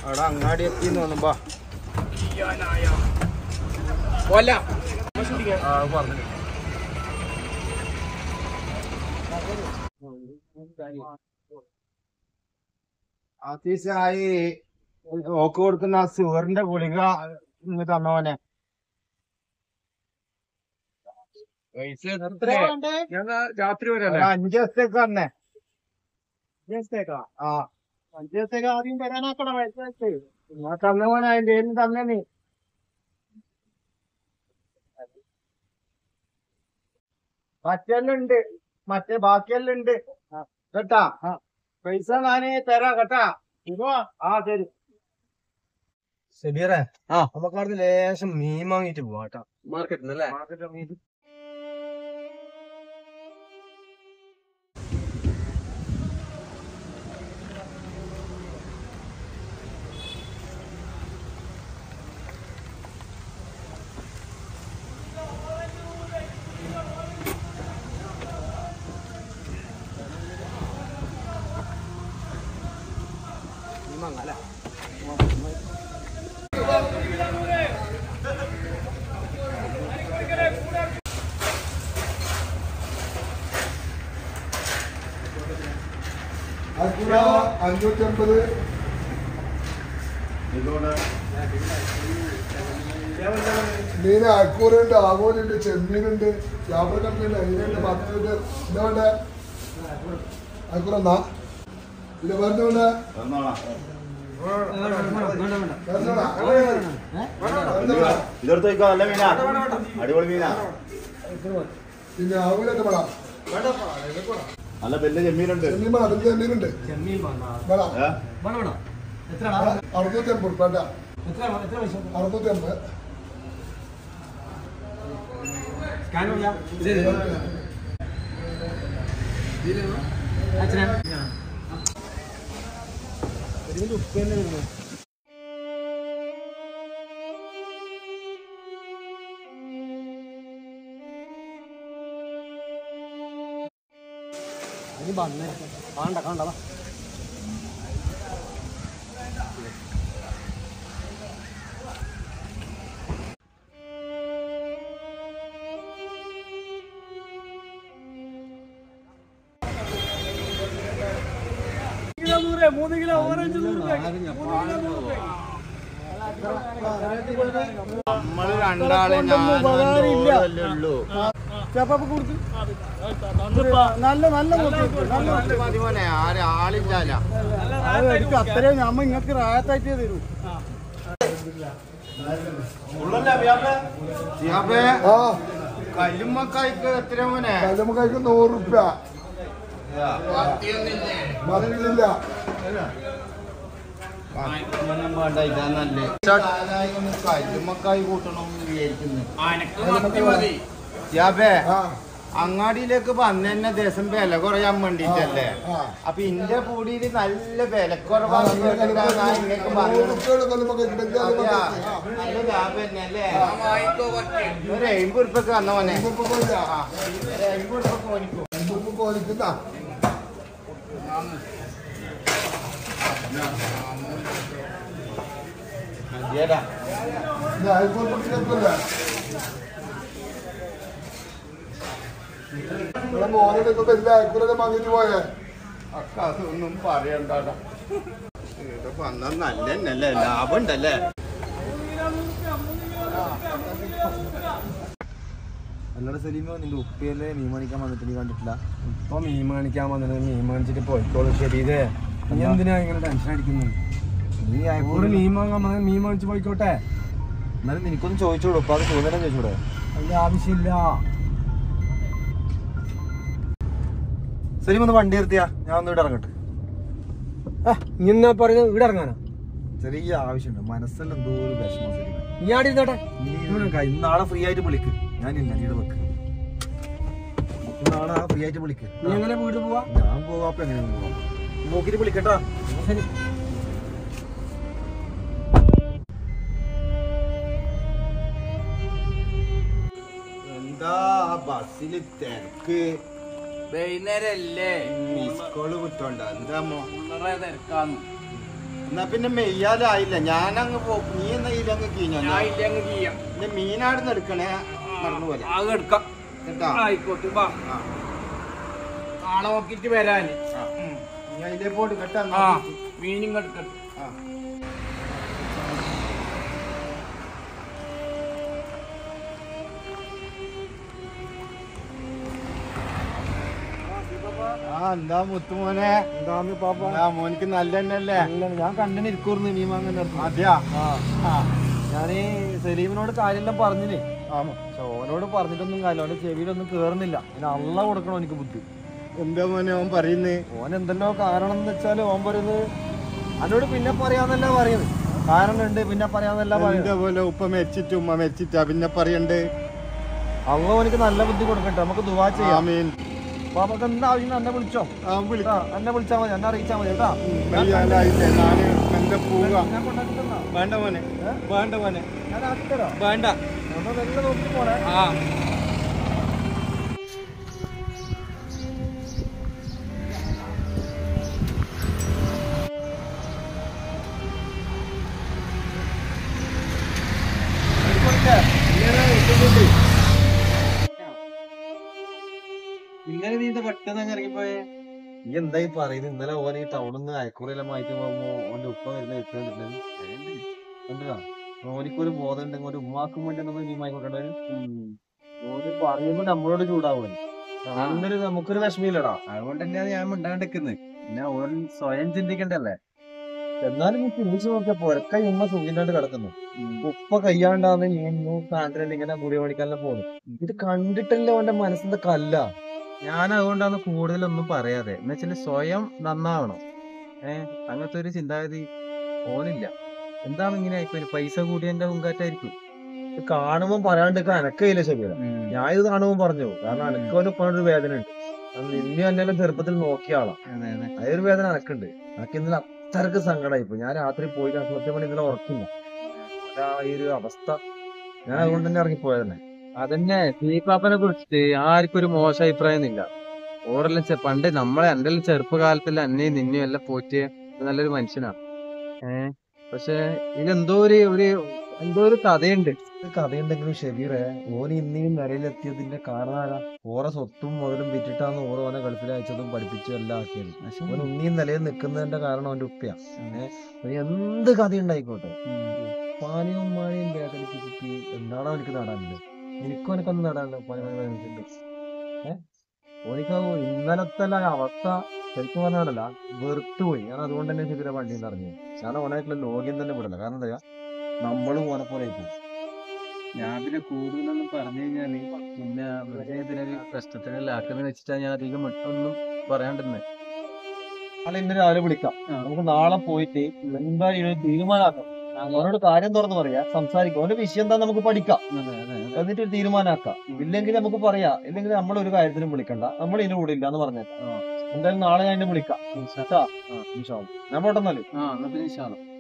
അവിടെ അങ്ങാടി എത്തി തോന്നുമ്പോ പറഞ്ഞു അതീസായി ഓക്ക് കൊടുക്കുന്ന ആ സുവറിന്റെ ഗുളിക ഇങ്ങ് തന്നവനെ പൈസ എത്രയാ? രാത്രി വരെ ഒരു അഞ്ച് ദിവസത്തേക്ക് തന്നെ ആ അഞ്ച് ദിവസത്തേക്ക് ആദ്യം വരാനാക്കണം വയസ്സായിട്ട് നിങ്ങൾ തന്നവനെ അതിന്റെ കയ്യിൽ തന്നെ നീ മറ്റെല്ലാം ഉണ്ട് മറ്റേ ബാക്കിയെല്ലാം ഉണ്ട് കേട്ടാ പൈസ ഞാന് തരാം കേട്ടാ ഇപ്പോ ആ ശരി ഷബീറെ ആ. നമുക്ക് അവിടുന്ന് ലേശം മീൻ വാങ്ങിട്ട് പോവാട്ടാ മാർക്കറ്റിൽ അല്ലേ അൽക്കുട അഞ്ഞൂറ്റമ്പത് മീൻ അക്കൂറുണ്ട് ആവോലുണ്ട് ചെമ്മീനുണ്ട് ചാപ്പ കമ്പിയുണ്ട് അയിലുണ്ട് മത്തുണ്ട് എന്താ വേണ്ടേ അക്കൂറ എന്നാ പിന്നെ പറഞ്ഞോണ്ട് ഇതെടുത്ത് വയ്ക്കോ നല്ല മീനാ അടിപൊളി മീനാ പിന്നെ ആവൂലൊക്കെ വേണം നല്ല വലിയ ചെമ്മീനുണ്ട് ചെമ്മീൻ വേണം വലിയ ചെമ്മീനുണ്ട് വേണം ഏ? അറുന്നൂറ്റമ്പത് ഉൾപ്പെട്ട അറുന്നൂറ്റമ്പത് കാണ്ട കാണ്ട നമ്മള് രണ്ടാളെ ഞാനല്ലേ ഉള്ളൂ നല്ല നല്ല നല്ല മതി മോനെ ആര് ആളില്ല അത്രയും നമ്മ ഇങ്ങക്ക് റായത്തായിട്ട് തരൂ ആ കല്ലുമ്മക്കായ്ക്ക് എത്ര മോനെ കല്ലുമ്മക്കായ്ക്ക് നൂറ് റുപ്യ മതിലില്ല കല്ലുമ്മക്കായ് കൂട്ടണം വിചാരിക്കുന്നു ആ അങ്ങാടിയിലേക്ക് വന്ന തന്നെ ദിവസം വില കുറയാൻ വേണ്ടിട്ടല്ലേ ആ അപ്പൊ ഇന്റെ പൂടിയിൽ നല്ല വിലക്കുറവാണ് ഇങ്ങക്ക് വന്നത് അതെയാ? നല്ല ലാഭം തന്നെയല്ലേ ഒരു എൺപത് ഉറുപ്പൊക്കെ വന്ന മോനെ ആ, ഒരു എൺപത് ഉറുപ്പൊക്കെ മോനിക്കും കോലിക്കുന്ന മതിയടാ മോനോട് ഇപ്പൊ വലിയ അയക്കുറൊക്കെ വാങ്ങിട്ട് പോയേ അക്ക അതൊന്നും പറയണ്ടാടാ ഇവിടെ വന്നാ നല്ല തന്നെയല്ലേ ലാഭം ഉണ്ടല്ലേ അല്ലാതെ സലീമോ നിന്റെ ഉപ്പയല്ലേ മീൻ മേടിക്കാൻ വന്നിട്ട് നീ കണ്ടിട്ടില്ല ഇപ്പൊ മീൻ മേടിക്കാൻ വന്നിട്ട് മീൻ മേടിച്ചിട്ട് പോയിക്കോളൂ ശരി ഇതേ നീ എന്തിനാ ഇങ്ങനെ ടെൻഷൻ അടിക്കുന്നു നീ ഒരു മീൻ വാങ്ങാൻ വന്നത് മീൻ മേടിച്ച് പോയിക്കോട്ടെ എന്നാലും നിനക്കൊന്ന് ചോദിച്ചോളൂ ഇപ്പൊ അത് ചോദ്യം ചോദിച്ചൂടെ അതിന്റെ ആവശ്യമില്ല സലീം ഒന്ന് വണ്ടി നിർത്തിയാ ഞാൻ ഒന്ന് ഇവിടെ ഇറങ്ങട്ടെ നീ എന്നാ പറയുന്നത് ഇവിടെ ഇറങ്ങാനാ ചെറിയ ആവശ്യമുണ്ട് മനസ്സിൽ എന്തോ ഒരു വിഷമം സലീമേ നീ ആടി ഇരുന്നോട്ടെ നീ ഇവിടെ നിൽക്ക. ഇന്ന് നാളെ ഫ്രീ ആയിട്ട് വിളിക്ക് ഞാനില്ല നീ ഇവിടെ വെക്ക് ഇന്ന് നാളെ ഫ്രീ ആയിട്ട് വിളിക്ക് നീ എങ്ങനെ വീട് പോവാ ഞാൻ പോവാ അപ്പൊ എങ്ങനെ പോവാം നോക്കിട്ട് വിളിക്കട്ടാ ശരി എന്താ ബസ്സിൽ തിരക്ക് വൈകുന്നേരല്ലേ മിസ് കോള് കിട്ടണ്ട എന്താ മോ തിരക്കാന്ന് എന്നാ പിന്നെ മെയ്യാലായില്ല ഞാനങ്ങ് പോ നീ എന്നാ ഇതിലങ്ങ് കീഞ്ഞോ ഞാൻ ഇല്ലെങ്കിൽ ചെയ്യാം എന്റെ മീനാടുന്ന് എടുക്കണേ മറന്നു പോലെ അത് എടുക്കാം കേട്ടാ ആയിക്കോട്ടെ വാ ആ. നാളെ നോക്കിട്ട് വരാന് ആ. നീ അതിലേ പോട്ട് കേട്ടാ ആ മീനും എടുക്കട്ടെ ആ. ആ എന്താ മുത്തുമോനെ എന്താന്ന് പാപ്പ എന്താ മോനിക്ക് നല്ല തന്നെയല്ലേ അല്ല, ഞാൻ കണ്ടിന് ഇരിക്കൂർന്ന് മീൻ വാങ്ങാൻ നേരത്ത്. അതെയാ ആ ആ ഞാനീ സലീമിനോട് കാര്യമെല്ലാം പറഞ്ഞില്ലേ ആമോ പക്ഷെ ഓനോട് പറഞ്ഞിട്ടൊന്നും കാര്യമില്ല അവന്റെ ചെവിയിലൊന്നും കേറുന്നില്ല പിന്നെ അള്ള കൊടുക്കണം എനിക്ക് ബുദ്ധി എന്താ മോനെ അവൻ പറയുന്നേ ഓൻ എന്തെല്ലോ കാരണം എന്ന് വെച്ചാല് ഓൻ പറയുന്നത് എന്നോട് പിന്നെ പറയാന്നല്ല പറയുന്നത് കാരണം ഉണ്ട് പിന്നെ പറയാന്നല്ല പറയുന്നത് എന്റെ പോലെ ഉപ്പ മെച്ചിട്ട് ഉമ്മ മെച്ചിട്ടാ പിന്നെ പറയണ്ട് അള്ള ഓനിക്ക് നല്ല ബുദ്ധി കൊടുക്കട്ടെ നമുക്ക് ദുവാ ചെയ്യാം ആമീൻ പാപ്പക്ക് എന്താ ആവശ്യം എന്നെ വിളിച്ചോ ആ വിളിക്കാം ആ, എന്നെ വിളിച്ചാൽ മതി എന്നെ അറിയിച്ചാൽ മതി കേട്ടാ വയ്യാലായില്ലേ ഞാന് എന്റെ പോവുക ഞാൻ കൊണ്ടാക്കി തന്നാ വേണ്ട മോനെ വേണ്ട മോനെ ഞാൻ ആക്കി തരാം വേണ്ട നമ്മൾ വെള്ളം നോക്കി പോണേ ആ ഇന്നലെ നീ പെട്ടെന്ന് അങ്ങ് ഇറങ്ങിപ്പോയേ നീ എന്തായി പറയുന്നത് ഇന്നലെ ഓൻ ഈ ടൗണിൽ നിന്ന് അയക്കൂറെല്ലാം മാറ്റി പോകുമ്പോ ഓന്റെ ഉപ്പ വരുന്ന ഇട്ടുണ്ടിട്ടുണ്ട് കണ്ടില്ല ഓനിക്കൊരു ബോധം ഉണ്ടെങ്കിൽ ഒരു ഉമ്മാക്കും വേണ്ടി നമ്മൾ നീ വാങ്ങിക്കൊണ്ടേ ഓന് പറയുമ്പോ നമ്മളോട് ചൂടാവും അന്നൊരു നമുക്കൊരു വിഷമില്ലടാ അതുകൊണ്ട് തന്നെയാണ് ഞാൻ മിണ്ടാണ്ടിരിക്കുന്നത് പിന്നെ ഓൻ സ്വയം ചിന്തിക്കണ്ടല്ലേ എന്നാലും നീ തിരിച്ചു നോക്കിയ പൊരക്ക ഉമ്മ സുഖില്ലാണ്ട് കിടക്കുന്നു ഉപ്പ കയ്യാണ്ടാന്ന് നീ പാൻറ്റിലുണ്ട് ഇങ്ങനെ കുടി മേടിക്കാനെല്ലാം പോകുന്നു ഇത് കണ്ടിട്ടല്ലേ അവന്റെ മനസ്സിന്റെ കല്ല ഞാൻ അതുകൊണ്ടാണ് കൂടുതലൊന്നും പറയാതെ എന്ന് വെച്ചാൽ സ്വയം നന്നാവണം ഏഹ് അങ്ങനത്തെ ഒരു ചിന്താഗതി ഓനില്ല എന്താണ് ഇങ്ങനെ ആയിപ്പോയി പൈസ കൂടിയതിന്റെ മുങ്കാറ്റായിരിക്കും ഇത് കാണുമ്പോ പറയാണ്ട് അനക്കയില്ല ശരിയല്ല ഞാൻ ഇത് കാണുമ്പോൾ പറഞ്ഞു കാരണം അനക്കോന് ഒരു വേദന ഉണ്ട് അത് നിന്നെ എന്നെ ചെറുപ്പത്തിൽ നോക്കിയ ആളാ അതെ അതെ അതൊരു വേദന അനക്കുണ്ട് അനക്ക് ഇന്നലെ അത്രക്ക് സങ്കടമായി പോയി ഞാൻ രാത്രി പോയി സത്യം പറഞ്ഞാൽ ഇന്നലെ ഉറക്കില്ല ആ ഈ ഒരു അവസ്ഥ ഞാൻ അതുകൊണ്ട് തന്നെ ഇറങ്ങിപ്പോയതന്നെ അതന്നെ തീപ്പാപ്പനെ കുറിച്ചിട്ട് ആർക്കും ഒരു മോശം അഭിപ്രായം ഇല്ല ഓരെല്ലാം ചെ- പണ്ട് നമ്മളെ എന്റെ എല്ലാം ചെറുപ്പകാലത്തിൽ അന്നയും നിന്നെയും എല്ലാം പോറ്റ് നല്ലൊരു മനുഷ്യനാ ഏഹ് പക്ഷെ ഇതിലെന്തോ ഒരു ഒരു എന്തോ ഒരു കഥയുണ്ട് ഒരു കഥയുണ്ടെങ്കിലും ഷെബീറെ ഓൻ ഇന്നീ നിലയിലെത്തിയതിന്റെ കാരണം ആരാ ഓറെ സ്വത്തും മുതലും വിറ്റിട്ടാണ് ഓരോ ഓനെ ഗൾഫിൽ അയച്ചതും പഠിപ്പിച്ചും എല്ലാം ആക്കിയത് ഓൻ ഇന്നീ നിലയിൽ നിൽക്കുന്നതിന്റെ കാരണം അവന്റെ ഉപ്പയാ ഏഹ് ഓന് എന്ത് കഥ ഉണ്ടായിക്കോട്ടെ പാനിയും മാനിയും ബേക്കടിക്ക് കുത്തി എന്താണ് അവനക്ക് നടാനുള്ളത് എനിക്കും അവനക്കൊന്നും നടാനില്ല പനി പനി പനിച്ചിട്ടുണ്ട് ഏഹ് ഓനിക്ക് ഇന്നലത്തെ ആ അവസ്ഥ ശരിക്കും പറഞ്ഞാലല്ല വെറുത്തു പോയി ഞാൻ അതുകൊണ്ട് തന്നെ ശരിയാ വണ്ടിയിൽ നിന്ന് ഇറങ്ങി ഞാൻ ഓനായിട്ടുള്ള ലോഗ്യം തന്നെ വിടില്ല കാരണം എന്താ നമ്മളും ഓനെ പോലെ ആയിപ്പോയി ഞാൻ പിന്നെ കൂടുതലൊന്നും പറഞ്ഞു കഴിഞ്ഞാല് പിന്നെ വെറുതെ ഇതിനൊരു പ്രശ്നത്തിലാക്കുന്ന വെച്ചിട്ടാ ഞാൻ അധികം ഒന്നും പറയാണ്ടിരുന്നത് നാളെ ഇന്ന് രാവിലെ വിളിക്കാം നമുക്ക് നാളെ പോയിട്ട് എന്തായാലും ഇതിന് തീരുമാനമാക്കാം അവനോട് കാര്യം തുറന്ന് പറയാ സംസാരിക്കാം അവന്റെ വിഷയം എന്താ നമുക്ക് പഠിക്കാം അതെ അതെ എന്നിട്ട് ഒരു തീരുമാനമാക്കാം ഇല്ലെങ്കിൽ നമുക്ക് പറയാം ഇല്ലെങ്കിൽ നമ്മൾ ഒരു കാര്യത്തിനും വിളിക്കണ്ട നമ്മൾ ഇതിന്റെ കൂടെ ഇല്ലാന്ന് പറഞ്ഞേക്കാം എന്തായാലും നാളെ ഞാൻ എന്നെ വിളിക്കാം കേട്ടാ? ഇൻഷാ അള്ളാ. ഞാൻ പോട്ടെന്നാല് ആ എന്നാ പിന്നെ ഇൻഷാ അള്ളാ.